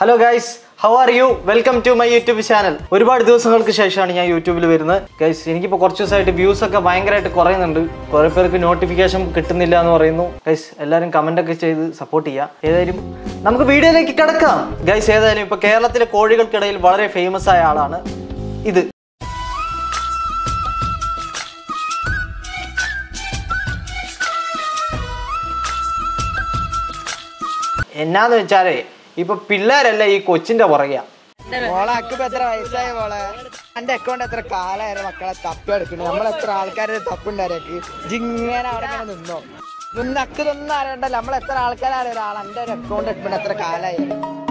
Hello guys how are you welcome to my YouTube channel ഒരുപാട് ദിവസങ്ങൾക്ക് ശേഷമാണ് ഞാൻ യൂട്യൂബിൽ വരുന്നത് ഗൈസ് എനിക്കിപ്പോൾ കുറച്ച് ദിവസമായിട്ട് വ്യൂസ് ഒക്കെ ഭയങ്കരമായിട്ട് കുറയുന്നുണ്ട് കുറേ പേർക്ക് നോട്ടിഫിക്കേഷൻ കിട്ടുന്നില്ല എന്ന് പറയുന്നു ഗൈസ് എല്ലാവരും കമൻ്റ് ഒക്കെ ചെയ്ത് സപ്പോർട്ട് ചെയ്യുക ഏതായാലും നമുക്ക് വീഡിയോയിലേക്ക് കിടക്കാം ഗൈസ് ഏതായാലും ഇപ്പോൾ കേരളത്തിലെ കോഴികൾക്കിടയിൽ വളരെ ഫേമസ് ആയ ആളാണ് ഇത് എന്നാന്ന് വെച്ചാലേ ഇപ്പൊ പിള്ളേരല്ല ഈ കൊച്ചിന്റെ പുറകെയാ മോളെ അക്കിപ്പോ എത്ര വയസ്സായ മോളെ എന്റെ അക്കൗണ്ട് എത്ര കാലായിരുന്നു മക്കളെ തപ്പി എടുക്കണേ നമ്മൾ എത്ര ആൾക്കാരെ തപ്പുണ്ടാരക്ക് ജിങ്ങനെ അവിടെ ഇങ്ങനെ നിന്നോ നിന്ന് അക്ക് ഇതൊന്നും അറിയണ്ടല്ലോ നമ്മൾ എത്ര ആൾക്കാരാണ് ഒരാൾ എന്റെ ഒരു അക്കൗണ്ട് എടുക്കണ എത്ര കാലായി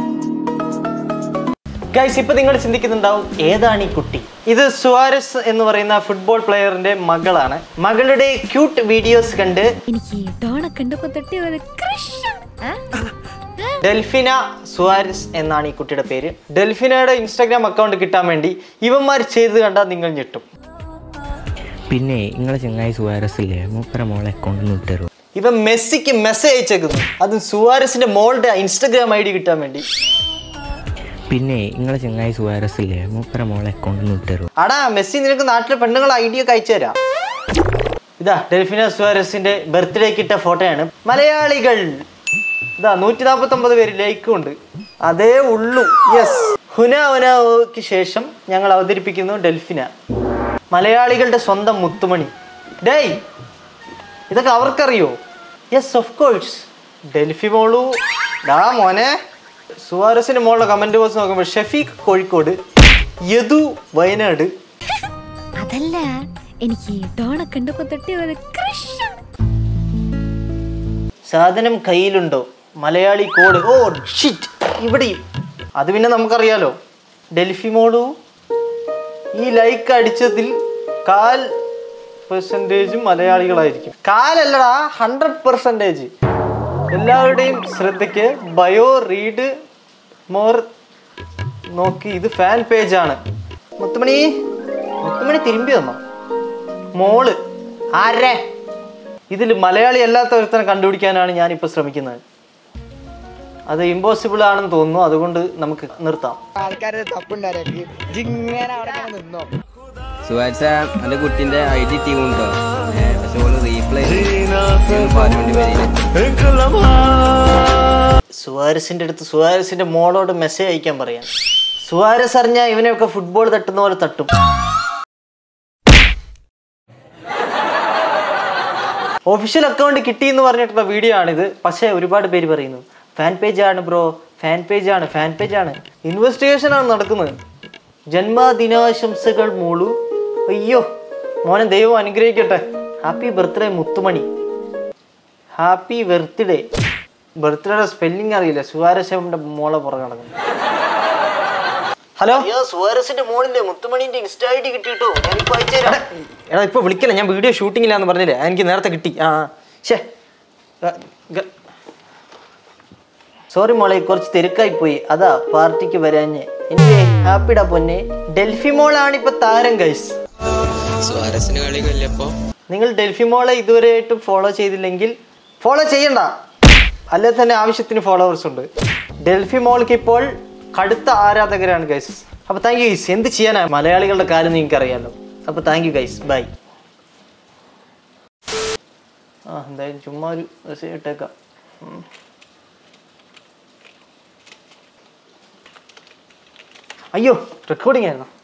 ഗൈസ് ഇപ്പൊ നിങ്ങൾ ചിന്തിക്കുന്നുണ്ടാവും ഏതാണ് ഈ കുട്ടി ഇത് സുവാരസ് എന്ന് പറയുന്ന ഫുട്ബോൾ പ്ലെയറിന്റെ മകളാണ് മകളുടെ ക്യൂട്ട് വീഡിയോസ് കണ്ട് എനിക്ക് ഡോണ കണ്ടപ്പോ തൊട്ടേ ഒരു ക്രഷാണ് ഡെൽഫിന സുവാരസ് എന്നാണ് ഈ കുട്ടിയുടെ പേര് ഡെൽഫിനയുടെ ഇൻസ്റ്റാഗ്രാം അക്കൗണ്ട് കിട്ടാൻ വേണ്ടി ഇവന്മാർ ചെയ്ത് കണ്ടാൽ നിങ്ങൾ ഞെട്ടും പിന്നെ നിങ്ങളെ ചങ്ങായി സുവാരസ് ഇല്ലേ മൂപ്പര മോളെ അക്കൗണ്ടിൽ ഇട്ടു ഇവൻ മെസ്സിക്ക് മെസ്സേജ് അയച്ചേക്കുന്നു അതും സുവാരസിന്റെ മോളുടെ ഇൻസ്റ്റാഗ്രാം ഐ ഡി കിട്ടാൻ വേണ്ടി പിന്നെ നിങ്ങളെ ചങ്ങായി സുവാരസ് ഇല്ലേ മൂപ്പര മോളെ അക്കൗണ്ടിൽ ഇട്ടു അടാ മെസ്സി നിനക്ക് നാട്ടിലെ പെണ്ണുങ്ങൾ ഐ ഡി ഒക്കെ അയച്ചു തരാം ഇതാ ഡെൽഫിന സുവാരസിന്റെ ബർത്ത്ഡേക്ക് ഇട്ട ഫോട്ടോയാണ് മലയാളികൾ ഇതാ നൂറ്റി നാൽപ്പത്തി ഒമ്പത് പേര് ലൈക്കും ഉണ്ട് അതേ ഉള്ളൂ യെസ് ഹുന ഹുനക്ക് ശേഷം ഞങ്ങൾ അവതരിപ്പിക്കുന്നു ഡെൽഫിന മലയാളികളുടെ സ്വന്തം മുത്തുമണി ഡേയ് ഇതൊക്കെ അവർക്കറിയോ യെസ് ഓഫ് കോഴ്സ് ഡെൽഫി മോളു ഡാ മോനെ സുവാരസിന്റെ മോളുടെ കമന്റ് ബോക്സ് നോക്കുമ്പോൾ ഷഫീഖ് കോഴിക്കോട് യദു വയനാട് അതല്ല എനിക്ക് ഡോണ കണ്ടപ്പോ തൊട്ടേ ഒരു ക്രഷാണ് സാധനം കയ്യിലുണ്ടോ മലയാളി കോഡ് ഓ ഷിറ്റ് ഇവിടെയും അത് പിന്നെ നമുക്കറിയാലോ ഡൽഫി മോളു ഈ ലൈക്ക് അടിച്ചതിൽ കാൽ പെർസെൻറ്റേജും മലയാളികളായിരിക്കും കാലല്ലടാ ഹൺഡ്രഡ് പെർസെൻറ്റേജ് എല്ലാവരുടെയും ശ്രദ്ധയ്ക്ക് ബയോ റീഡ് മോർ നോക്കി ഇത് ഫാൻ പേജാണ് മുത്തുമണി മുത്തുമണി തിരുമ്പി തന്നോ മോള് ആരെ ഇതിൽ മലയാളി അല്ലാത്ത ഒരുത്തനെ കണ്ടുപിടിക്കാനാണ് ഞാൻ ഇപ്പോൾ ശ്രമിക്കുന്നത് അത് ഇമ്പോസിബിൾ ആണെന്ന് തോന്നുന്നു അതുകൊണ്ട് നമുക്ക് നിർത്താം ആൾക്കാരെ തപ്പുണ്ടാരക്ക് ജിങ്ങനെ അവിടെ ഇങ്ങനെ നിന്നോ സുവാഴ്ച എന്റെ കുട്ടിന്റെ ഐ ഡി ടീം ഉണ്ടോ പക്ഷെ ഓള് റീപ്ലൈ പറഞ്ഞോണ്ട് വരില്ല സുവാരസിന്റെ അടുത്ത് സുവാരസിന്റെ മോളോട് മെസ്സേജ് അയക്കാൻ പറയാം സുവാരസ് അറിഞ്ഞാൽ ഇവനെയൊക്കെ ഫുട്ബോൾ തട്ടുന്ന പോലെ തട്ടും ഒഫീഷ്യൽ അക്കൗണ്ട് കിട്ടി എന്ന് പറഞ്ഞിട്ടുള്ള വീഡിയോ ആണിത് പക്ഷേ ഒരുപാട് പേര് പറയുന്നു ഫാൻ പേജ് ആണ് ബ്രോ ഫാൻ പേജ് ആണ് ഫാൻ പേജ് ആണ് ഇൻവെസ്റ്റിഗേഷൻ ആണ് നടക്കുന്നത് ജന്മദിനാശംസകൾ മോളു അയ്യോ മോനെ ദൈവം അനുഗ്രഹിക്കട്ടെ happy birthday Muthumani happy birthday ബർത്ത്ഡേയുടെ സ്പെല്ലിംഗ് അറിയില്ല സുവാരശവന്റെ മോളെ പുറകെ നടക്കുന്നു ഹലോ സുവാരസിന്റെ മോളിന്റെ മുത്തുമണിന്റെ ഇൻസ്റ്റ ഐ ഡി കിട്ടിട്ടോ ഞാനിപ്പോ അയച്ചുതരാം എടാ ഇപ്പൊ വിളിക്കല ഞാൻ വീഡിയോ ഷൂട്ടിങ്ങിലാന്ന് പറഞ്ഞില്ലേ എനിക്ക് നേരത്തെ കിട്ടി ആ ശേ സോറി മോളെ കുറച്ച് തിരക്കായി പോയി അതാ പാർട്ടിക്ക് വരാഞ്ഞ് എനിക്ക് ഹാപ്പിടാ പൊന്നെ ഡൽഫി മോളാണ് ഇപ്പൊ താരം ഗൈസ് സുവാരസിന് കളി കൊല്ലപ്പോ നിങ്ങൾ ഡെൽഫി മോളെ ഇതുവരെയായിട്ടും ഫോളോ ചെയ്തില്ലെങ്കിൽ ഫോളോ ചെയ്യണ്ട അല്ലെ തന്നെ ആവശ്യത്തിന് ഫോളോവേഴ്സ് ഉണ്ട് ഡെൽഫി മോൾക്ക് ഇപ്പോൾ കടുത്ത ആരാധകരാണ് ഗൈസ് അപ്പൊ താങ്ക് യു ഗൈസ് എന്ത് ചെയ്യാനാ മലയാളികളുടെ കാര്യം നിങ്ങൾക്ക് അറിയാലോ അപ്പൊ താങ്ക് യു ഗൈസ് ബൈ ആ എന്തായാലും ചുമ്മാ ഒരു മെസ്സേജ് ഇട്ടേക്കാം ഉം. അയ്യോ റെക്കോർഡിംഗ് ആയിരുന്നു